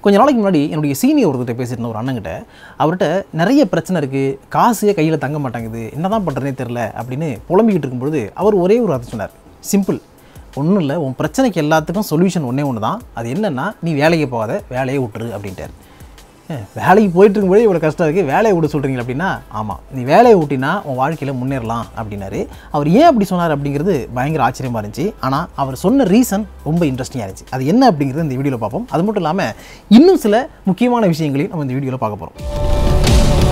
கொஞ்ச நாளைக்கு முன்னாடி என்னுடைய சீனியர் ஒருத்தர் பேசியிருந்த ஒரு அண்ணங்கிட்ட அவர்கிட்ட நிறைய பிரச்சனை இருக்குது காசே கையில் தங்க மாட்டேங்குது என்ன தான் பண்ணுறதே தெரில அப்படின்னு புலம்பிக்கிட்டு இருக்கும்பொழுது அவர் ஒரே ஒரு வார்த்தை சொன்னார் சிம்பிள் ஒன்றும் இல்லை உன் பிரச்சனைக்கு எல்லாத்துக்கும் சொல்யூஷன் ஒன்றே ஒன்று தான் அது என்னென்னா நீ வேலைக்கு போகாத வேலையை விட்டுரு அப்படின்ட்டார் ஏ, வேலைக்கு போயிட்டு இருக்கும்போதே இவ்வளோ கஷ்டம் இருக்குது வேலையை விட சொல்கிறீங்க அப்படின்னா ஆமாம் நீ வேலையை விட்டினா உன் வாழ்க்கையில் முன்னேறலாம் அப்படின்னாரு அவர் ஏன் அப்படி சொன்னார் அப்படிங்கிறது பயங்கர ஆச்சரியமாக இருந்துச்சு ஆனால் அவர் சொன்ன ரீசன் ரொம்ப இன்ட்ரெஸ்டிங்காக இருந்துச்சு அது என்ன அப்படிங்கிறது இந்த வீடியோவில் பார்ப்போம் அது மட்டும் இல்லாமல் இன்னும் சில முக்கியமான விஷயங்களையும் நம்ம இந்த வீடியோவில் பார்க்க போகிறோம்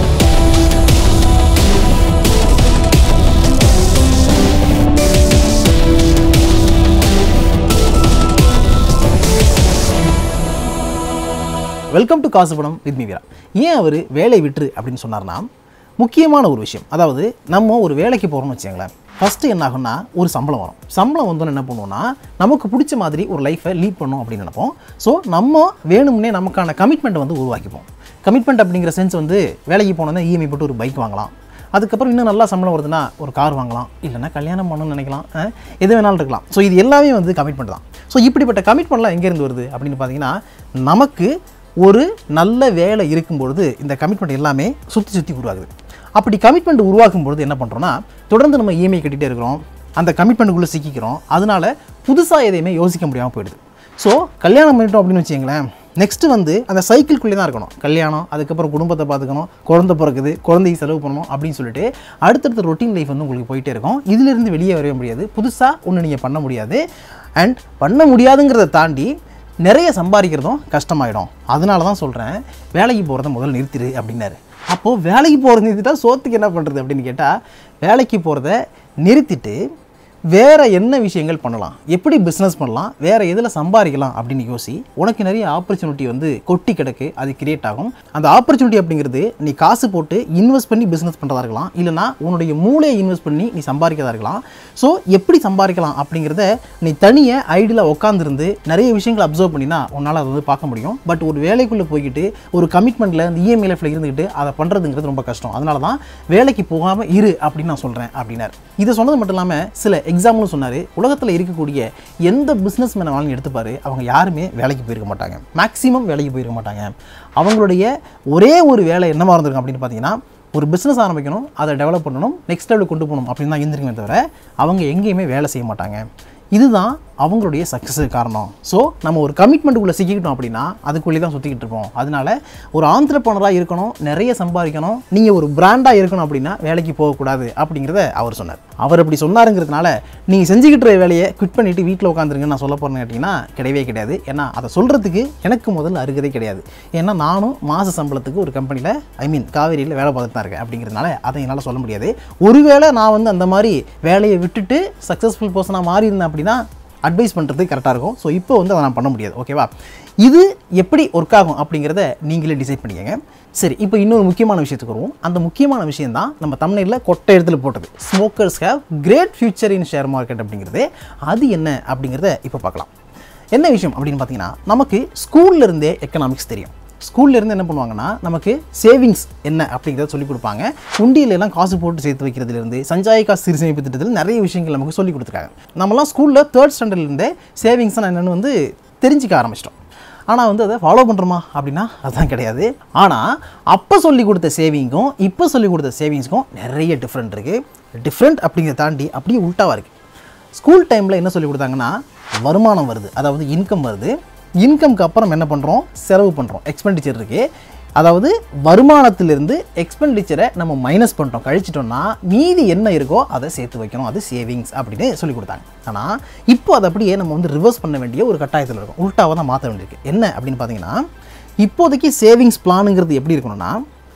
வெல்கம் டு காசுபடம் வித் மீ வீரா ஏன் அவர் வேலை விட்டுரு அப்படின்னு சொன்னார்னா முக்கியமான ஒரு விஷயம் அதாவது நம்ம ஒரு வேலைக்கு போகிறோம்னு வச்சுக்கோங்களேன் ஃபஸ்ட்டு என்ன ஆகும்னா ஒரு சம்பளம் வரும் சம்பளம் வந்தோன்னு என்ன பண்ணுவோம்னா நமக்கு பிடிச்ச மாதிரி ஒரு லைஃப்பை லீட் பண்ணணும் அப்படின்னு நினைப்போம் ஸோ நம்ம வேணும்னே நமக்கான கமிட்மெண்ட்டை வந்து உருவாக்கிப்போம் கமிட்மெண்ட் அப்படிங்கிற சென்ஸ் வந்து வேலைக்கு போனோன்னா இஎம்ஐ போட்டு ஒரு பைக் வாங்கலாம் அதுக்கப்புறம் இன்னும் நல்லா சம்பளம் வருதுன்னா ஒரு கார் வாங்கலாம் இல்லைன்னா கல்யாணம் பண்ணணும்னு நினைக்கலாம் அஹ், எது வேணாலும் இருக்கலாம் ஸோ இது எல்லாமே வந்து கமிட்மெண்ட் தான் ஸோ இப்படிப்பட்ட கமிட்மெண்ட்லாம் எங்கேருந்து வருது அப்படின்னு பார்த்தீங்கன்னா நமக்கு ஒரு நல்ல வேலை இருக்கும் பொழுது இந்த கமிட்மெண்ட் எல்லாமே சுற்றி சுற்றி உருவாகுது அப்படி கமிட்மெண்ட் உருவாக்கும் பொழுது என்ன பண்ணுறோன்னா தொடர்ந்து நம்ம இஎம்ஐ கட்டிகிட்டே இருக்கிறோம் அந்த கமிட்மெண்ட்டுக்குள்ளே சிக்கிக்கிறோம் அதனால புதுசாக எதையுமே யோசிக்க முடியாமல் போயிடுது ஸோ கல்யாணம் பண்ணிட்டோம் அப்படின்னு வச்சுங்களேன் நெக்ஸ்ட்டு வந்து அந்த சைக்கிள்குள்ளே தான் இருக்கணும் கல்யாணம் அதுக்கப்புறம் குடும்பத்தை பார்த்துக்கணும் குழந்தை பிறக்குது குழந்தைக்கு செலவு பண்ணணும் அப்படின்னு சொல்லிட்டு அடுத்தடுத்த ரொட்டீன் லைஃப் வந்து உங்களுக்கு போயிட்டே இருக்கும் இதிலிருந்து வெளியே வரவே முடியாது புதுசாக ஒன்று நீங்கள் பண்ண முடியாது அண்ட் பண்ண முடியாதுங்கிறத தாண்டி நிறைய சம்பாதிக்கிறதும் கஷ்டமாயிடும் அதனால தான் சொல்கிறேன் வேலைக்கு போகிறத முதல்ல நிறுத்திடு அப்படின்னாரு அப்போது வேலைக்கு போகிறது நிறுத்திட்டா சோத்துக்கு என்ன பண்ணுறது அப்படின்னு கேட்டால் வேலைக்கு போகிறத நிறுத்திட்டு வேறு என்ன விஷயங்கள் பண்ணலாம் எப்படி பிஸ்னஸ் பண்ணலாம் வேறு எதில் சம்பாதிக்கலாம் அப்படின்னு யோசி உனக்கு நிறைய ஆப்பர்ச்சுனிட்டி வந்து கொட்டி கிடக்கு அது கிரியேட் ஆகும் அந்த ஆப்பர்ச்சுனிட்டி அப்படிங்கிறது நீ காசு போட்டு இன்வெஸ்ட் பண்ணி பிஸ்னஸ் பண்ணுறதா இருக்கலாம் இல்லைனா உன்னுடைய மூளையை இன்வெஸ்ட் பண்ணி நீ சம்பாதிக்கிறதா இருக்கலாம் ஸோ எப்படி சம்பாதிக்கலாம் அப்படிங்கிறத நீ தனியாக ஐடியில் உட்காந்துருந்து நிறைய விஷயங்களை அப்சர்வ் பண்ணினா உன்னால் அதை வந்து பார்க்க முடியும் பட் ஒரு வேலைக்குள்ளே போய்கிட்டு ஒரு கமிட்மெண்ட்டில் இந்த இஎம்ஐ லைஃப்பில் இருந்துக்கிட்டு அதை பண்ணுறதுங்கிறது ரொம்ப கஷ்டம் அதனால தான் வேலைக்கு போகாமல் இரு அப்படின்னு நான் சொல்கிறேன் அப்படின்னாரு இதை சொன்னது மட்டும் இல்லாமல் சில எக்ஸாம்பிளும் சொன்னார் உலகத்தில் இருக்கக்கூடிய எந்த பிஸ்னஸ் மேன் வேணாலும் எடுத்துப்பாரு அவங்க யாருமே வேலைக்கு போயிருக்க மாட்டாங்க மேக்ஸிமம் வேலைக்கு போயிருக்க மாட்டாங்க அவங்களுடைய ஒரே ஒரு வேலை என்னவா இருந்திருக்கும் அப்படின்னு பார்த்தீங்கன்னா ஒரு பிஸ்னஸ் ஆரம்பிக்கணும் அதை டெவலப் பண்ணணும் நெக்ஸ்ட் லெவலுக்கு கொண்டு போகணும் அப்படின்னு தான் இருந்திருக்குமே தவிர அவங்க எங்கேயுமே வேலை செய்ய மாட்டாங்க இதுதான் அவங்களுடைய சக்ஸஸுக்கு காரணம் ஸோ நம்ம ஒரு கமிட்மெண்ட்டுக்குள்ளே சிக்கிக்கிட்டோம் அப்படின்னா அதுக்குள்ளே தான் சுற்றிக்கிட்டு இருப்போம் அதனால ஒரு ஆந்திரப்பனராக இருக்கணும் நிறைய சம்பாதிக்கணும் நீங்கள் ஒரு பிராண்டாக இருக்கணும் அப்படின்னா வேலைக்கு போகக்கூடாது அப்படிங்கிறத அவர் சொன்னார் அவர் அப்படி சொன்னாருங்கிறதுனால நீங்கள் செஞ்சுக்கிட்டு இருக்க வேலையை குவிட் பண்ணிவிட்டு வீட்டில் உட்காந்துருங்கன்னு நான் சொல்ல போகிறேன்னு கேட்டிங்கன்னா கிடையவே கிடையாது ஏன்னா அதை சொல்கிறதுக்கு எனக்கு முதல்ல அருகதே கிடையாது ஏன்னா நானும் மாத சம்பளத்துக்கு ஒரு கம்பெனியில் ஐ மீன் காவேரியில் வேலை பார்த்துட்டு தான் இருக்கேன் அப்படிங்கிறதுனால அதை என்னால் சொல்ல முடியாது ஒருவேளை நான் வந்து அந்த மாதிரி வேலையை விட்டுட்டு சக்ஸஸ்ஃபுல் பர்சனாக மாறி இருந்தேன் அப்படின்னா அட்வைஸ் பண்ணுறது கரெக்டாக இருக்கும் ஸோ இப்போ வந்து அதை நான் பண்ண முடியாது ஓகேவா இது எப்படி ஒர்க் ஆகும் அப்படிங்கிறத நீங்களே டிசைட் பண்ணிக்கங்க சரி இப்போ இன்னொரு முக்கியமான விஷயத்துக்கு வருவோம் அந்த முக்கியமான விஷயம் தான் நம்ம தமிழில் கொட்டை இடத்துல போட்டது smokers have great future in share market அப்படிங்கிறது அது என்ன அப்படிங்கிறத இப்போ பார்க்கலாம் என்ன விஷயம் அப்படின்னு பார்த்தீங்கன்னா நமக்கு ஸ்கூல்ல இருந்தே எக்கனாமிக்ஸ் தெரியும் ஸ்கூல்ல இருந்து என்ன பண்ணுவாங்கன்னா நமக்கு சேவிங்ஸ் என்ன அப்படிங்கிறத சொல்லிக் கொடுப்பாங்க உண்டியல எல்லாம் காசு போட்டு சேர்த்து வைக்கிறதுலேருந்து சஞ்சாய காசு சிறு சேமிப்பு திட்டத்தில் நிறைய விஷயங்கள் நமக்கு சொல்லிக் கொடுத்துருக்காங்க நம்மலாம் ஸ்கூலில் தேர்ட் ஸ்டாண்டர்ட்லேருந்தே சேவிங்ஸ் என்னென்னு வந்து தெரிஞ்சிக்க ஆரம்பிச்சிட்டோம் ஆனால் வந்து அதை ஃபாலோ பண்ணுறோமா அப்படின்னா அதுதான் கிடையாது ஆனால் அப்போ சொல்லி கொடுத்த சேவிங்க்கும் இப்போ சொல்லி கொடுத்த சேவிங்ஸ்க்கும் நிறைய டிஃப்ரெண்ட் இருக்குது டிஃப்ரெண்ட் அப்படிங்கிறத தாண்டி அப்படியே உல்ட்டாவாக இருக்குது ஸ்கூல் டைமில் என்ன சொல்லி கொடுத்தாங்கன்னா வருமானம் வருது அதாவது இன்கம் வருது இன்கம்க்கு அப்புறம் என்ன பண்ணுறோம் செலவு பண்ணுறோம் எக்ஸ்பெண்டிச்சர் இருக்குது அதாவது வருமானத்திலிருந்து எக்ஸ்பெண்டிச்சரை நம்ம மைனஸ் பண்ணிட்டோம் கழிச்சிட்டோம்னா மீதி என்ன இருக்கோ அதை சேர்த்து வைக்கணும் அது சேவிங்ஸ் அப்படின்னு சொல்லி கொடுத்தாங்க ஆனால் இப்போ அதை அப்படியே நம்ம வந்து ரிவர்ஸ் பண்ண வேண்டிய ஒரு கட்டாயத்தில் இருக்கும் உல்ட்டாவை தான் மாற்ற வேண்டியிருக்கு என்ன அப்படின்னு பார்த்தீங்கன்னா இப்போதைக்கு சேவிங்ஸ் பிளானுங்கிறது எப்படி இருக்கணும்னா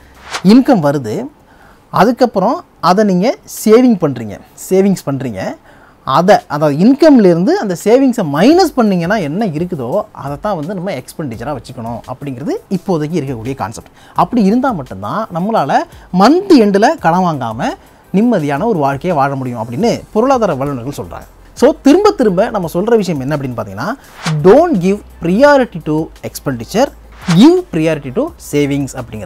இன்கம் வருது அதுக்கப்புறம் அதை நீங்கள் சேவிங் பண்ணுறீங்க சேவிங்ஸ் பண்ணுறீங்க அதை அதாவது இன்கம்லேருந்து அந்த சேவிங்ஸை மைனஸ் பண்ணிங்கன்னா என்ன இருக்குதோ அதை தான் வந்து நம்ம எக்ஸ்பெண்டிச்சராக வச்சுக்கணும் அப்படிங்கிறது இப்போதைக்கு இருக்கக்கூடிய கான்செப்ட் அப்படி இருந்தால் மட்டும்தான் நம்மளால் மந்த் எண்டில் கடன் வாங்காமல் நிம்மதியான ஒரு வாழ்க்கையை வாழ முடியும் அப்படின்னு பொருளாதார வல்லுநர்கள் சொல்கிறாங்க ஸோ திரும்ப திரும்ப நம்ம சொல்கிற விஷயம் என்ன அப்படின்னு பார்த்தீங்கன்னா don't give priority to expenditure give priority to savings அப்படிங்கிறது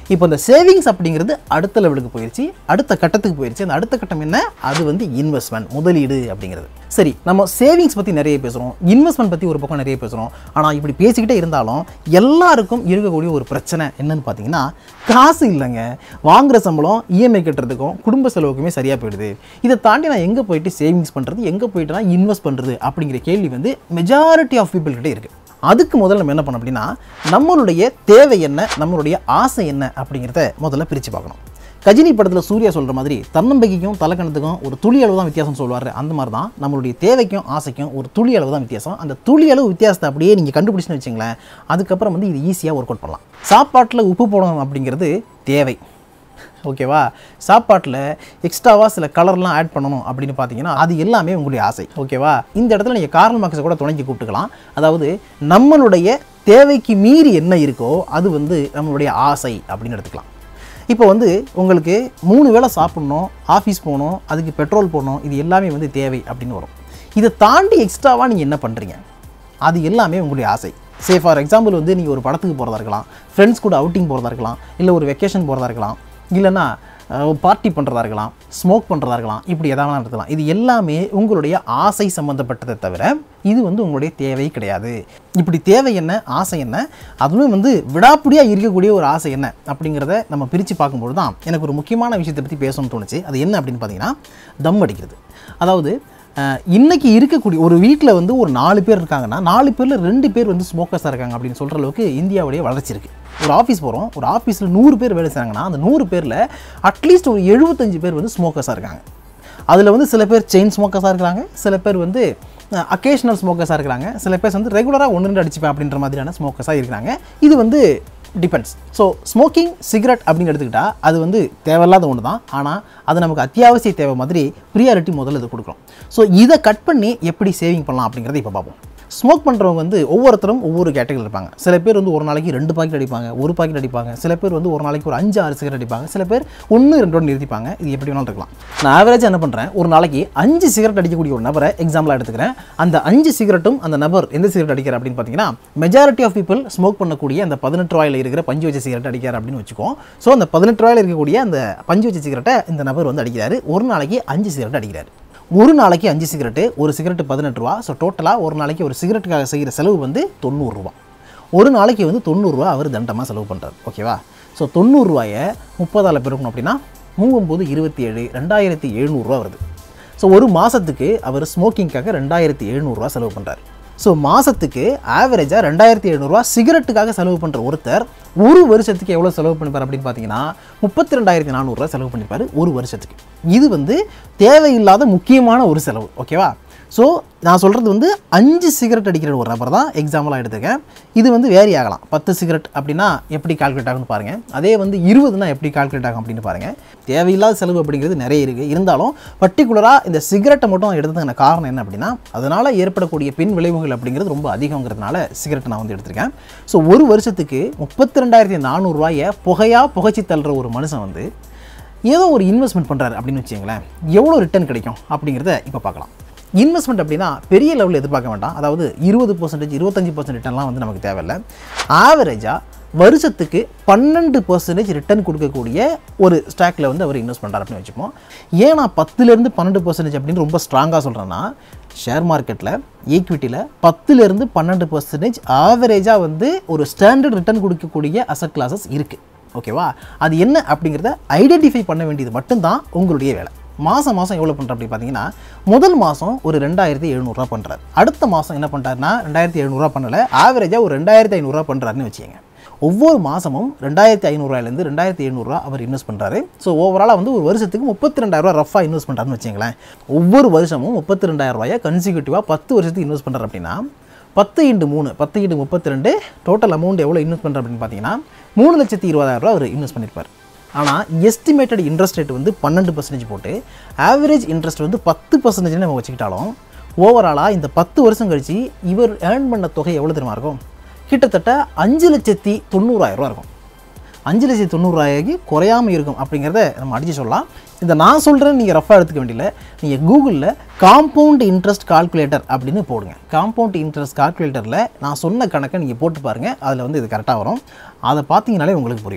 இப்போ இந்த சேவிங்ஸ் அப்படிங்கிறது அடுத்த லெவலுக்கு போயிடுச்சு அடுத்த கட்டத்துக்கு போயிடுச்சு அந்த அடுத்த கட்டம் என்ன அது வந்து இன்வெஸ்ட்மெண்ட் முதலீடு அப்படிங்கிறது சரி நம்ம சேவிங்ஸ் பற்றி நிறைய பேசுகிறோம் இன்வெஸ்ட்மெண்ட் பற்றி ஒரு பக்கம் நிறைய பேசுகிறோம் ஆனால் இப்படி பேசிக்கிட்டே இருந்தாலும் எல்லாருக்கும் இருக்கக்கூடிய ஒரு பிரச்சனை என்னன்னு பார்த்தீங்கன்னா காசு இல்லைங்க வாங்குற சம்பளம் இஎம்ஐ கட்டுறதுக்கும் குடும்ப செலவுக்குமே சரியாக போயிடுது இதை தாண்டி நான் எங்கே போயிட்டு சேவிங்ஸ் பண்ணுறது எங்கே போயிட்டு நான் இன்வெஸ்ட் பண்ணுறது அப்படிங்கிற கேள்வி வந்து மெஜாரிட்டி ஆஃப் பீப்புள் கிட்ட இருக்குது அதுக்கு முதல்ல நம்ம என்ன பண்ணோம் அப்படின்னா நம்மளுடைய தேவை என்ன நம்மளுடைய ஆசை என்ன அப்படிங்கிறத முதல்ல பிரித்து பார்க்கணும் கஜினி படத்தில் சூர்யா சொல்கிற மாதிரி தன்னம்பிக்கைக்கும் தலக்கணத்துக்கும் ஒரு துளி அளவு தான் வித்தியாசம் சொல்லுவார் அந்த மாதிரி தான் நம்மளுடைய தேவைக்கும் ஆசைக்கும் ஒரு துளி அளவு தான் வித்தியாசம் அந்த துளி அளவு வித்தியாசத்தை அப்படியே நீங்கள் கண்டுபிடிச்சுன்னு வச்சுங்களேன் அதுக்கப்புறம் வந்து இது ஈஸியாக ஒர்க் அவுட் பண்ணலாம் சாப்பாட்டில் உப்பு போடணும் அப்படிங்கிறது தேவை ஓகேவா சாப்பாட்டில் எக்ஸ்ட்ராவாக சில கலர்லாம் ஆட் பண்ணணும் அப்படின்னு பார்த்தீங்கன்னா அது எல்லாமே உங்களுடைய ஆசை ஓகேவா இந்த இடத்துல நீங்கள் கார்ல் மார்க்ஸை கூட துணைக்கு கூப்பிட்டுக்கலாம் அதாவது நம்மளுடைய தேவைக்கு மீறி என்ன இருக்கோ அது வந்து நம்மளுடைய ஆசை அப்படின்னு எடுத்துக்கலாம் இப்போ வந்து உங்களுக்கு மூணு வேளை சாப்பிட்ணும் ஆஃபீஸ் போகணும் அதுக்கு பெட்ரோல் போடணும் இது எல்லாமே வந்து தேவை அப்படின்னு வரும் இதை தாண்டி எக்ஸ்ட்ராவாக நீங்கள் என்ன பண்ணுறீங்க அது எல்லாமே உங்களுடைய ஆசை சே ஃபார் எக்ஸாம்பிள் வந்து நீங்கள் ஒரு படத்துக்கு போகிறதா இருக்கலாம் ஃப்ரெண்ட்ஸ் கூட அவுட்டிங் போகிறதா இருக்கலாம் இல்லை ஒரு வெக்கேஷன் போகிறதா இருக்கலாம் இல்லைன்னா பார்ட்டி பண்ணுறதா இருக்கலாம் ஸ்மோக் பண்ணுறதா இருக்கலாம் இப்படி எதாவது இருக்கலாம் இது எல்லாமே உங்களுடைய ஆசை சம்மந்தப்பட்டதை தவிர இது வந்து உங்களுடைய தேவை கிடையாது இப்படி தேவை என்ன ஆசை என்ன அதுவும் வந்து விடாப்பிடியாக இருக்கக்கூடிய ஒரு ஆசை என்ன அப்படிங்கிறத நம்ம பிரித்து பார்க்கும்போது தான் எனக்கு ஒரு முக்கியமான விஷயத்தை பற்றி பேசணும்னு தோணுச்சு அது என்ன அப்படின்னு பார்த்தீங்கன்னா தம் அடிக்கிறது அதாவது அஹ், இன்னைக்கு இருக்கக்கூடிய ஒரு வீட்டில் வந்து ஒரு நாலு பேர் இருக்காங்கன்னா நாலு பேரில் ரெண்டு பேர் வந்து ஸ்மோக்கர்ஸாக இருக்காங்க அப்படின்னு சொல்கிற அளவுக்கு இந்தியாவுடைய வளர்ச்சி இருக்குது ஒரு ஆஃபீஸ் போகிறோம் ஒரு ஆஃபீஸில் நூறு பேர் வேலை செய்கிறாங்கன்னா அந்த நூறு பேரில் அட்லீஸ்ட் ஒரு எழுபத்தஞ்சு பேர் வந்து ஸ்மோக்கர்ஸாக இருக்காங்க அதில் வந்து சில பேர் செயின் ஸ்மோக்கர்ஸாக இருக்கிறாங்க சில பேர் வந்து அக்கேஷனல் ஸ்மோக்கர்ஸாக இருக்கிறாங்க சில பேர் வந்து ரெகுலராக ஒன்று ரெண்டு அடிச்சுப்பேன் அப்படின்ற மாதிரியான ஸ்மோக்கர்ஸாக இருக்கிறாங்க இது வந்து டிபெண்ட்ஸ் ஸோ ஸ்மோக்கிங் சிகரெட் அப்படின்னு எடுத்துக்கிட்டால் அது வந்து தேவையில்லாத ஒன்று தான் ஆனால் அது நமக்கு அத்தியாவசிய தேவை மாதிரி ப்ரியாரிட்டி முதல்ல இது கொடுக்குறோம் ஸோ இதை கட் பண்ணி எப்படி சேவிங் பண்ணலாம் அப்படிங்கிறத இப்போ பார்ப்போம் ஸ்மோக் பண்ணுறவங்க வந்து ஒவ்வொருத்தரும் ஒவ்வொரு கேட்டகரி இருப்பாங்க சில பேர் வந்து ஒரு நாளைக்கு ரெண்டு பாக்கெட் அடிப்பாங்க ஒரு பாக்கெட் அடிப்பாங்க சில பேர் வந்து ஒரு நாளைக்கு ஒரு அஞ்சு ஆறு சிகரெட் அடிப்பாங்க சில பேர் ஒன்று ரெண்டோட நிறுத்திப்பாங்க இது எப்படி வேணாலும் இருக்கலாம் நான் ஆவரேஜாக என்ன பண்ணுறேன் ஒரு நாளைக்கு அஞ்சு சிகரெட் அடிக்கக்கூடிய ஒரு நபரை எக்ஸாம்பிளாக எடுத்துக்கிறேன் அந்த அஞ்சு சிகரெட்டும் அந்த நபர் எந்த சிகரெட் அடிக்கிறார் அப்படின்னு பார்த்தீங்கன்னா மெஜாரிட்டி ஆஃப் பீப்புள் ஸ்மோக் பண்ணக்கூடிய அந்த பதினெட்டு ரூபாயில் இருக்கிற பஞ்சு வச்ச சிகரெட் அடிக்கிறார் அப்படின்னு வச்சுக்கோம் ஸோ அந்த பதினெட்டு ரூபாயில் இருக்கக்கூடிய அந்த பஞ்சு வச்ச சிகரெட்டை இந்த நபர் வந்து அடிக்கிறாரு ஒரு நாளைக்கு அஞ்சு சிகரெட் அடிக்கிறாரு ஒரு நாளைக்கு அஞ்சு சிகரெட்டு ஒரு சிகரெட்டு பதினெட்டு ரூபா ஸோ டோட்டலாக ஒரு நாளைக்கு ஒரு சிகரெட்டுக்காக செய்கிற செலவு வந்து தொண்ணூறுரூவா ஒரு நாளைக்கு வந்து தொண்ணூறுரூவா அவர் தண்டமாக செலவு பண்ணுறாரு ஓகேவா ஸோ தொண்ணூறுரூவாயை முப்பதால் பெருக்கணும் அப்படின்னா மூவொம்பது இருபத்தி ஏழு ரெண்டாயிரத்தி எழுநூறுரூவா வருது ஸோ ஒரு மாதத்துக்கு அவர் ஸ்மோக்கிங்காக ரெண்டாயிரத்தி எழுநூறுரூவா செலவு பண்ணுறாரு ஸோ மாதத்துக்கு ஆவரேஜாக ரெண்டாயிரத்தி எழுநூறுவா சிகரெட்டுக்காக செலவு பண்ணுற ஒருத்தர் ஒரு வருஷத்துக்கு எவ்வளோ செலவு பண்ணிப்பார் அப்படின்னு பார்த்தீங்கன்னா முப்பத்தி ரெண்டாயிரத்தி நானூறுரூவா செலவு பண்ணிப்பார் ஒரு வருஷத்துக்கு இது வந்து தேவையில்லாத முக்கியமான ஒரு செலவு ஓகேவா ஸோ நான் சொல்கிறது வந்து அஞ்சு சிகரெட் அடிக்கிற ஒரு நபர் தான் எக்ஸாம்பிளாக எடுத்துக்கேன் இது வந்து வேரி ஆகலாம் பத்து சிகரெட் அப்படின்னா எப்படி கால்குலேட் ஆகும்னு பாருங்கள் அதே வந்து இருபதுனா எப்படி கால்குலேட் ஆகும் அப்படின்னு பாருங்கள் தேவையில்லாத செலவு அப்படிங்கிறது நிறைய இருக்குது இருந்தாலும் பர்டிகுலராக இந்த சிகரெட்டை மட்டும் எடுத்ததுக்கான காரணம் என்ன அப்படின்னா அதனால் ஏற்படக்கூடிய பின் விளைவுகள் அப்படிங்கிறது ரொம்ப அதிகங்கிறதுனால சிகரெட்டை நான் வந்து எடுத்திருக்கேன் ஸோ ஒரு வருஷத்துக்கு முப்பத்தி ரெண்டாயிரத்தி நானூறுரூவாயை புகையாக புகைச்சி தள்ளுற ஒரு மனுஷன் வந்து ஏதோ ஒரு இன்வெஸ்ட்மெண்ட் பண்ணுறாரு அப்படின்னு வச்சுங்களேன் எவ்வளோ ரிட்டர்ன் கிடைக்கும் அப்படிங்கிறத இப்போ பார்க்கலாம் இன்வெஸ்ட்மெண்ட் அப்படின்னா பெரிய லெவலில் எதிர்பார்க்க வேண்டாம் அதாவது இருபது பர்சன்டேஜ் இருபத்தஞ்சி பர்சன்ட் ரிட்டர்ன்லாம் வந்து நமக்கு தேவையில்லை ஆவரேஜாக வருஷத்துக்கு பன்னெண்டு பர்சன்டேஜ் ரிட்டர்ன் கொடுக்கக்கூடிய ஒரு ஸ்டாக்கில் வந்து அவர் இன்வெஸ்ட் பண்ணுறாரு அப்படின்னு வச்சுப்போம் ஏன் நான் பத்துலேருந்து பன்னெண்டு பர்சன்டேஜ் அப்படின்னு ரொம்ப ஸ்ட்ராங்காக சொல்கிறேன்னா ஷேர் மார்க்கெட்டில் ஈக்விட்டியில் பத்துலேருந்து பன்னெண்டு பர்சன்டேஜ் ஆவரேஜாக வந்து ஒரு ஸ்டாண்டர்ட் ரிட்டர்ன் கொடுக்கக்கூடிய அசட் கிளாஸஸ் இருக்குது ஓகேவா அது என்ன அப்படிங்கிறத ஐடென்டிஃபை பண்ண வேண்டியது மட்டும்தான் உங்களுடைய வேலை மாதம் மாதம் எவ்வளோ பண்ணுற அப்படி பார்த்தீங்கன்னா முதல் மாதம் ஒரு ரெண்டாயிரத்தி எழுநூறுவா பண்ணுறாரு அடுத்த மாதம் என்ன பண்ணுறாருன்னா ரெண்டாயிரத்தி எழுநூறுவா பண்ணலை ஆவரேஜாக ஒரு ரெண்டாயிரத்தி ஐநூறுரூவா பண்ணுறாருன்னு வச்சுக்கோங்க ஒவ்வொரு மாதமும் ரெண்டாயிரத்தி ஐநூறுரூவாயிலேருந்து ரெண்டாயிரத்தி எழுநூறுவா அவர் இன்வெஸ்ட் பண்ணுறாரு ஸோ ஓவராலாக வந்து ஒரு வருஷத்துக்கு முப்பத்தி ரெண்டாயிரரூவா ரஃபாக இன்வெஸ்ட் பண்ணுறாருன்னு வச்சுங்களேன் ஒவ்வொரு வருஷமும் முப்பத்தி ரெண்டாயிரம் ரூபாயை கன்சிக்யூட்டிவாக பத்து வருஷத்துக்கு இன்வெஸ்ட் பண்ணுறாரு அப்படின்னா பத்து இன்ட்டு மூணு பத்து இன்ட்டு முப்பத்தி ரெண்டு டோட்டல் அமௌண்ட் எவ்வளோ இன்வெஸ்ட் பண்ணுற அப்படின்னு பார்த்தீங்கன்னா மூணு லட்சத்தி இருபதாயிரம் ரூபா அவர் இன்வெஸ்ட் பண்ணியிருப்பார் ஆனால் எஸ்டிமேட்டட் இன்ட்ரெஸ்ட் ரேட் வந்து பன்னெண்டு பர்சன்டேஜ் போட்டு ஆவரேஜ் இன்ட்ரெஸ்ட் வந்து பத்து பர்சன்டேஜ் நம்ம வச்சுக்கிட்டாலும் ஓவராலாக இந்த பத்து வருஷம் கழிச்சு இவர் ஏர்ன் பண்ண தொகை எவ்வளோ தெரியுமா இருக்கும் கிட்டத்தட்ட அஞ்சு லட்சத்தி தொண்ணூறாயிரம் ரூபா இருக்கும் அஞ்சு லட்சத்தி தொண்ணூறாயிரக்கு குறையாமல் இருக்கும் அப்படிங்கிறத நம்ம அடித்து சொல்லலாம் இந்த நான் சொல்கிறேன் நீங்கள் ரஃபாக எடுத்துக்க வேண்டியதில்லை நீங்கள் கூகுளில் காம்பவுண்ட் இன்ட்ரெஸ்ட் கால்குலேட்டர் அப்படின்னு போடுங்க காம்பவுண்ட் இன்ட்ரெஸ்ட் கால்குலேட்டரில் நான் சொன்ன கணக்கை நீங்கள் போட்டு பாருங்கள் அதில் வந்து இது கரெக்டாக வரும் அதை பார்த்தீங்கனாலே உங்களுக்கு புரியும்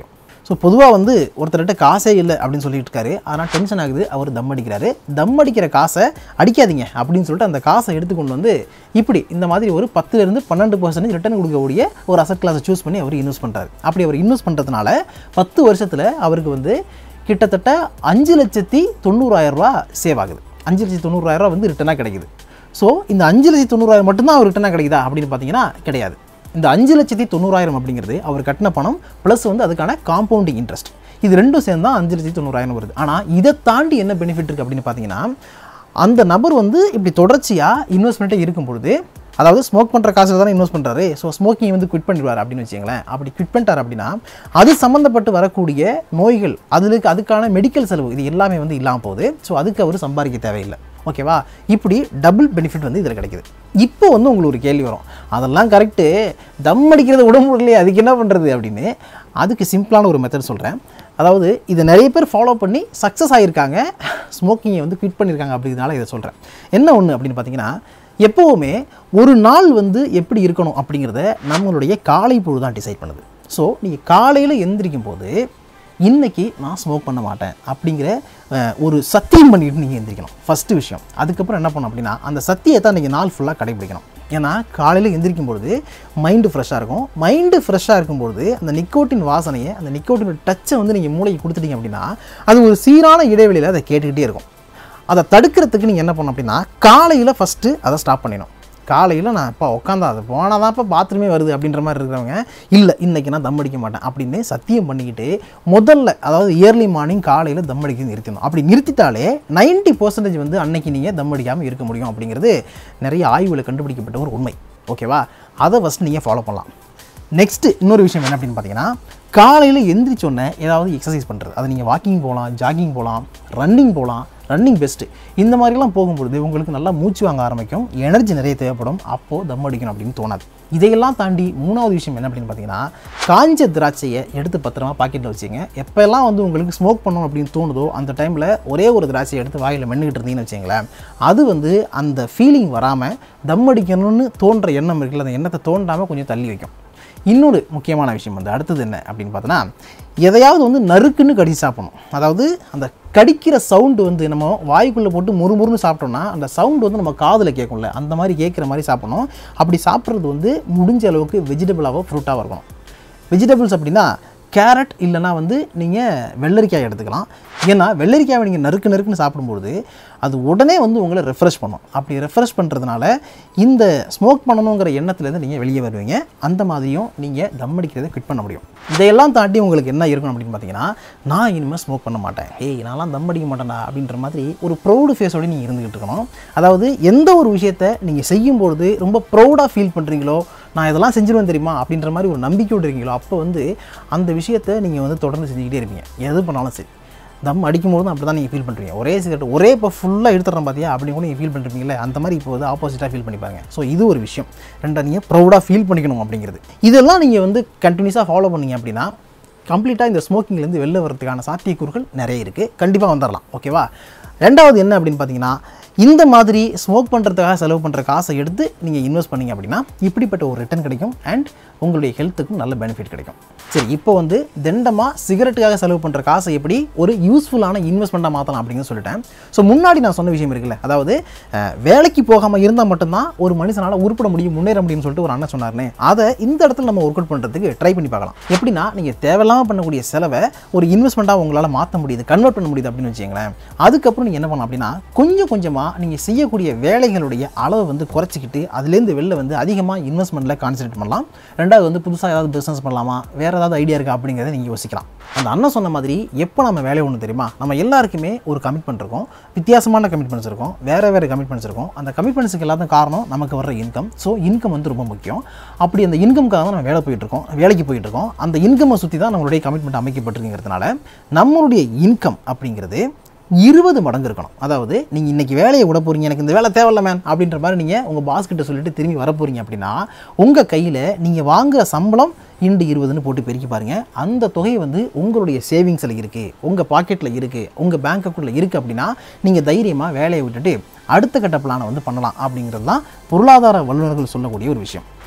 ஸோ பொதுவாக வந்து ஒருத்தர்கிட்ட காசே இல்லை அப்படின்னு சொல்லிட்டு இருக்காரு ஆனால் டென்ஷன் ஆகுது அவர் தம் அடிக்கிறாரு தம் அடிக்கிற காசை அடிக்காதீங்க அப்படின்னு சொல்லிட்டு அந்த காசை எடுத்துக்கொண்டு வந்து இப்படி இந்த மாதிரி ஒரு பத்துலேருந்து பன்னெண்டு பர்சன்டேஜ் ரிட்டர்ன் கொடுக்கக்கூடிய ஒரு அசட் கிளாஸை சூஸ் பண்ணி அவர் இன்வெஸ்ட் பண்ணுறாரு அப்படி அவர் இன்வெஸ்ட் பண்ணுறதுனால பத்து வருஷத்தில் அவருக்கு வந்து கிட்டத்தட்ட அஞ்சு லட்சத்தி தொண்ணூறாயிரம் ரூபா சேவ் ஆகுது அஞ்சு லட்சத்தி தொண்ணூறாயிரம் ரூபா வந்து ரிட்டனாக கிடைக்குது ஸோ இந்த அஞ்சு லட்சத்தி தொண்ணூறாயிரம் மட்டும்தான் அவர் ரிட்டனாக கிடைக்குதா அப்படின்னு பார்த்தீங்கன்னா கிடையாது இந்த அஞ்சு லட்சத்தி தொண்ணூறாயிரம் அப்படிங்கிறது அவர் கட்டின பணம் ப்ளஸ் வந்து அதுக்கான காம்பவுண்டிங் இன்ட்ரெஸ்ட் இது ரெண்டும் சேர்ந்து தான் அஞ்சு லட்சத்தி தொண்ணூறாயிரம் வருது ஆனால் இதை தாண்டி என்ன பெனிஃபிட் இருக்குது அப்படின்னு பார்த்தீங்கன்னா அந்த நபர் வந்து இப்படி தொடர்ச்சியாக இன்வெஸ்ட்மெண்ட்டே இருக்கும் பொழுது அதாவது ஸ்மோக் பண்ணுற காசில் தானே இன்வெஸ்ட் பண்ணுறாரு ஸோ ஸ்மோக்கிங் வந்து குவிட் பண்ணிடுவார் அப்படின்னு வச்சுங்களேன் அப்படி குவிட் பண்ணிட்டார் அப்படின்னா அது சம்மந்தப்பட்டு வரக்கூடிய நோய்கள் அதுக்கு அதுக்கான மெடிக்கல் செலவு இது எல்லாமே வந்து இல்லாமல் போகுது ஸோ அதுக்கு அவர் சம்பாதிக்க தேவையில்லை ஓகேவா இப்படி டபுள் பெனிஃபிட் வந்து இதில் கிடைக்குது இப்போ வந்து உங்களுக்கு ஒரு கேள்வி வரும் அதெல்லாம் கரெக்டு தம் அடிக்கிறது உடம்பு இல்லையே அதுக்கு என்ன பண்ணுறது அப்படின்னு அதுக்கு சிம்பிளான ஒரு மெத்தட் சொல்கிறேன் அதாவது இதை நிறைய பேர் ஃபாலோ பண்ணி சக்ஸஸ் ஆகியிருக்காங்க ஸ்மோக்கிங்கை வந்து குவிட் பண்ணியிருக்காங்க அப்படிங்கிறதுனால இதை சொல்கிறேன் என்ன ஒன்று அப்படின்னு பார்த்தீங்கன்னா எப்போவுமே ஒரு நாள் வந்து எப்படி இருக்கணும் அப்படிங்கிறத நம்மளுடைய காலை பொழுது தான் டிசைட் பண்ணுது ஸோ நீங்கள் காலையில் எந்திரிக்கும் போது இன்னைக்கு நான் ஸ்மோக் பண்ண மாட்டேன் அப்படிங்கிற அஹ், ஒரு சத்தியம் பண்ணிட்டு நீங்கள் எந்திரிக்கணும் ஃபஸ்ட்டு விஷயம் அதுக்கப்புறம் என்ன பண்ணணும் அப்படின்னா அந்த சத்தியத்தை நீங்கள் நாள் ஃபுல்லாக கடைபிடிக்கணும் ஏன்னா காலையில் எந்திரிக்கும் பொழுது மைண்டு ஃப்ரெஷ்ஷாக இருக்கும் மைண்டு ஃப்ரெஷ்ஷாக இருக்கும்பொழுது அந்த நிக்கோட்டின் வாசனையை அந்த நிக்கோட்டின் டச்சை வந்து நீங்கள் மூளைக்கு கொடுத்துட்டீங்க அப்படின்னா அது ஒரு சீரான இடைவெளியில் அதை கேட்டுக்கிட்டே இருக்கும் அதை தடுக்கிறதுக்கு நீங்கள் என்ன பண்ணணும் அப்படின்னா காலையில் ஃபஸ்ட்டு அதை ஸ்டாப் பண்ணிடணும் காலையில் நான் இப்போ உட்காந்தா அது போனால் தான் இப்போ பாத்ரூமே வருது அப்படின்ற மாதிரி இருக்கிறவங்க இல்லை இன்றைக்கி நான் தம் அடிக்க மாட்டேன் அப்படின்னு சத்தியம் பண்ணிக்கிட்டு முதல்ல அதாவது இயர்லி மார்னிங் காலையில் தம் அடிக்க நிறுத்தணும் அப்படி நிறுத்திட்டாலே 90% பர்சன்டேஜ் வந்து அன்னைக்கு நீங்கள் தம் அடிக்காமல் இருக்க முடியும் அப்படிங்கிறது நிறைய ஆய்வுகளை கண்டுபிடிக்கப்பட்ட ஒரு உண்மை ஓகேவா அதை ஃபஸ்ட் நீங்கள் ஃபாலோ பண்ணலாம் நெக்ஸ்ட்டு இன்னொரு விஷயம் என்ன அப்படின்னு பார்த்தீங்கன்னா காலையில் எந்திரிச்சோன்னே ஏதாவது எக்ஸசைஸ் பண்ணுறது அது நீங்கள் வாக்கிங் போகலாம் ஜாகிங் போகலாம் ரன்னிங் போகலாம் ரன்னிங் பெஸ்ட்டு இந்த மாதிரிலாம் போகும்பொழுது உங்களுக்கு நல்லா மூச்சு வாங்க ஆரம்பிக்கும் எனர்ஜி நிறைய தேவைப்படும் அப்போது தம் அடிக்கணும் அப்படின்னு தோணாது இதையெல்லாம் தாண்டி மூணாவது விஷயம் என்ன அப்படின்னு பார்த்தீங்கன்னா காஞ்ச திராட்சையை எடுத்து பத்திரமா பாக்கெட்டில் வச்சுங்க எப்போல்லாம் வந்து உங்களுக்கு ஸ்மோக் பண்ணணும் அப்படின்னு தோணுதோ அந்த டைமில் ஒரே ஒரு திராட்சையை எடுத்து வாயில் மென்னுக்கிட்டு இருந்தீங்கன்னு வச்சுங்களேன் அது வந்து அந்த ஃபீலிங் வராமல் தம் அடிக்கணும்னு தோன்ற எண்ணம் இருக்குல்ல அந்த எண்ணத்தை தோண்டாமல் கொஞ்சம் தள்ளி வைக்கும் இன்னொரு முக்கியமான விஷயம் வந்து அடுத்தது என்ன அப்படின்னு பார்த்தோன்னா எதையாவது வந்து நறுக்குன்னு கடிச்சு சாப்பிடணும் அதாவது அந்த கடிக்கிற சவுண்டு வந்து நம்ம வாய்க்குள்ளே போட்டு முறுமுறுன்னு சாப்பிட்டோம்னா அந்த சவுண்டு வந்து நம்ம காதில் கேட்கும்ல அந்த மாதிரி கேட்குற மாதிரி சாப்பிடணும் அப்படி சாப்பிட்றது வந்து முடிஞ்ச அளவுக்கு வெஜிடபிளாவோ ஃப்ரூட்டாக இருக்கணும் வெஜிடபிள்ஸ் அப்படின்னா கேரட் இல்லைன்னா வந்து நீங்கள் வெள்ளரிக்காய் எடுத்துக்கலாம் ஏன்னா வெள்ளரிக்காயை நீங்கள் நறுக்கு நறுக்குன்னு சாப்பிடும்பொழுது அது உடனே வந்து உங்களை ரெஃப்ரெஷ் பண்ணும் அப்படி ரெஃப்ரெஷ் பண்ணுறதுனால இந்த ஸ்மோக் பண்ணணுங்கிற எண்ணத்துலேருந்து நீங்கள் வெளியே வருவீங்க அந்த மாதிரியும் நீங்கள் தம் அடிக்கிறதை குவிட் பண்ண முடியும் இதையெல்லாம் தாண்டி உங்களுக்கு என்ன இருக்கணும் அப்படின்னு பார்த்தீங்கன்னா நான் இனிமேல் ஸ்மோக் பண்ண மாட்டேன் ஏய் நான்லாம் தம் அடிக்க மாட்டேன்டா அப்படின்ற மாதிரி ஒரு ப்ரௌடு ஃபேஸோடு நீங்கள் இருந்துக்கிட்டு இருக்கணும் அதாவது எந்த ஒரு விஷயத்தை நீங்கள் செய்யும்பொழுது ரொம்ப ப்ரௌடாக ஃபீல் பண்ணுறீங்களோ நான் இதெல்லாம் செஞ்சிருவேன் தெரியுமா அப்படின்ற மாதிரி ஒரு நம்பிக்கையோடு இருக்கீங்களோ அப்போ வந்து அந்த விஷயத்தை நீங்கள் வந்து தொடர்ந்து செஞ்சுக்கிட்டே இருப்பீங்க எது பண்ணாலும் சரி தம் அடிக்கும்போது தான் அப்படி தான் நீங்கள் ஃபீல் பண்ணுறீங்க ஒரே சிகரெட் ஒரே இப்போ ஃபுல்லாக எடுத்துறேன் பார்த்தியா அப்படி கூட நீங்கள் ஃபீல் பண்ணிருப்பீங்களே அந்த மாதிரி இப்போ வந்து ஆப்போசிட்டாக ஃபீல் பண்ணி பாருங்க ஸோ இது ஒரு விஷயம் ரெண்டா நீங்கள் ப்ரௌடாக ஃபீல் பண்ணிக்கணும் அப்படிங்கிறது இதெல்லாம் நீங்கள் வந்து கண்டினியூஸாக ஃபாலோ பண்ணீங்க அப்படின்னா கம்ப்ளீட்டாக இந்த ஸ்மோக்கிங்லேருந்து வெளில வரதுக்கான சாத்தியக்கூறுகள் நிறைய இருக்குது கண்டிப்பாக வந்துடலாம் ஓகேவா ரெண்டாவது என்ன அப்படின்னு பார்த்தீங்கன்னா இந்த மாதிரி ஸ்மோக் பண்ணுறதுக்காக செலவு பண்ணுற காசை எடுத்து நீங்கள் இன்வெஸ்ட் பண்ணீங்க அப்படின்னா இப்படிப்பட்ட ஒரு ரிட்டர்ன் கிடைக்கும் அண்ட் உங்களுடைய ஹெல்த்துக்கும் நல்ல பெனிஃபிட் கிடைக்கும் சரி இப்போ வந்து தண்டமாக சிகரெட்டுக்காக செலவு பண்ணுற காசை எப்படி ஒரு யூஸ்ஃபுல்லான இன்வெஸ்ட்மெண்ட்டாக மாற்றலாம் அப்படின்னு சொல்லிட்டேன் ஸோ முன்னாடி நான் சொன்ன விஷயம் இருக்குல்ல அதாவது அஹ், வேலைக்கு போகாமல் இருந்தால் மட்டும்தான் ஒரு மனுஷனால் உருப்பட முடியும் முன்னேற முடியும்னு சொல்லிட்டு ஒரு அண்ணன் சொன்னார்னே அதை இந்த இடத்துல நம்ம ஒர்க் அவுட் பண்ணுறதுக்கு ட்ரை பண்ணி பார்க்கலாம் எப்படின்னா நீங்கள் தேவையில்லாமல் பண்ணக்கூடிய செலவை ஒரு இன்வெஸ்ட்மெண்ட்டாக உங்களால் மாற்ற முடியுது கன்வெர்ட் பண்ண முடியுது அப்படின்னு வச்சுங்களேன் அதுக்கப்புறம் நீங்கள் என்ன பண்ணலாம் அப்படின்னா கொஞ்சம் கொஞ்சமாக நீங்கள் செய்யக்கூடிய வேலைகளுடைய அளவை வந்து குறைச்சிக்கிட்டு அதுலேருந்து வெளில வந்து அதிகமாக இன்வெஸ்ட்மெண்ட்டில் கான்சன்ட்ரேட் பண்ணலாம் ரெண்டாவது வந்து புதுசாக ஏதாவது பிஸ்னஸ் பண்ணலாமா வேறு ஏதாவது ஐடியா இருக்கா அப்படிங்கிறத நீங்கள் யோசிக்கலாம் அந்த அண்ணன் சொன்ன மாதிரி எப்போ நம்ம வேலை ஒன்று தெரியுமா நம்ம எல்லாருக்குமே ஒரு கமிட்மெண்ட் இருக்கும் வித்தியாசமான கமிட்மெண்ட்ஸ் இருக்கும் வேறு வேறு கமிட்மெண்ட்ஸ் இருக்கும் அந்த கமிட்மெண்ட்ஸுக்கு எல்லாத்துக்கும் காரணம் நமக்கு வர்ற இன்கம் ஸோ இன்கம் வந்து ரொம்ப முக்கியம் அப்படி அந்த இன்கம்காக தான் நம்ம வேலை போயிட்டு இருக்கோம் வேலைக்கு போயிட்டு இருக்கோம் அந்த இன்கம்மை சுற்றி தான் நம்மளுடைய கமிட்மெண்ட் அமைக்கப்பட்டிருக்கிறதுனால நம்மளுடைய இன்கம் அப்படிங்கிறது இருபது மடங்கு இருக்கணும் அதாவது நீங்கள் இன்றைக்கி வேலையை விட போகிறீங்க எனக்கு இந்த வேலை தேவையில்ல மேன் அப்படின்ற மாதிரி நீங்கள் உங்கள் பாஸ் கிட்ட சொல்லிட்டு திரும்பி வர போகிறீங்க அப்படின்னா உங்கள் கையில் நீங்கள் வாங்குற சம்பளம் இண்டு இருபதுன்னு போட்டு பெருக்கி பாருங்கள் அந்த தொகை வந்து உங்களுடைய சேவிங்ஸில் இருக்குது உங்கள் பாக்கெட்டில் இருக்குது உங்கள் பேங்க் அக்கௌண்ட்டில் இருக்குது அப்படின்னா நீங்கள் தைரியமாக வேலையை விட்டுட்டு அடுத்த கட்ட பிளானை வந்து பண்ணலாம் அப்படிங்கிறது தான் பொருளாதார வல்லுநர்கள் சொல்லக்கூடிய ஒரு விஷயம்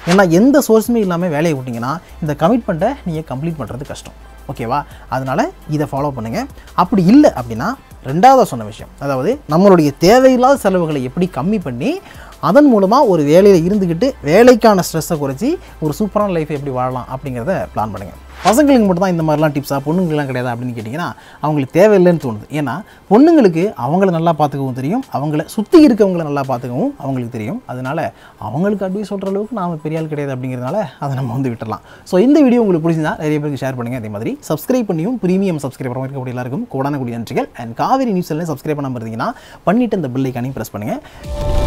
ஏன்னா எந்த சோர்ஸுமே இல்லாமல் வேலையை விட்டிங்கன்னா இந்த கமிட்மெண்ட்டை நீங்கள் கம்ப்ளீட் பண்ணுறது கஷ்டம் ஓகேவா அதனால் இதை ஃபாலோ பண்ணுங்கள் அப்படி இல்லை அப்படின்னா ரெண்டாவதாக சொன்ன விஷயம் அதாவது நம்மளுடைய தேவையில்லாத செலவுகளை எப்படி கம்மி பண்ணி அதன் மூலமாக ஒரு வேலையில் இருந்துக்கிட்டு வேலைக்கான ஸ்ட்ரெஸ்ஸை குறைச்சி ஒரு சூப்பரான லைஃப்பை எப்படி வாழலாம் அப்படிங்கிறத பிளான் பண்ணுங்கள் பசங்களுக்கு மட்டும் தான் இந்த மாதிரிலாம் டிப்ஸாக பொண்ணுங்களுக்குலாம் கிடையாது அப்படின்னு கேட்டிங்கன்னா அவங்களுக்கு தேவையில்லைன்னு தோணுது ஏன்னா பொண்ணுங்களுக்கு அவங்கள நல்லா பார்த்துக்கவும் தெரியும் அவங்கள சுற்றி இருக்கவங்கள நல்லா பார்த்துக்கவும் அவங்களுக்கு தெரியும் அதனால் அவங்களுக்கு அட்வைஸ் சொல்கிற அளவுக்கு நாம பெரிய ஆள் கிடையாது அப்படிங்கிறதுனால அதை நம்ம வந்து விட்டுறலாம் ஸோ இந்த வீடியோ உங்களுக்கு பிடிச்சிருந்தா நிறைய பேருக்கு ஷேர் பண்ணுங்கள் அதே மாதிரி சப்ஸ்கிரைப் பண்ணியும் ப்ரீமியம் சப்ஸ்கிரைபர் இருக்கக்கூடிய எல்லாருக்கும் கோடான கூடிய நன்றிகள் and Kaveri news channel subscribe பண்ணாமல் இருந்தீங்கன்னா பண்ணிட்டு அந்த பில்லைக்கானையும் ப்ரெஸ் பண்ணுங்கள்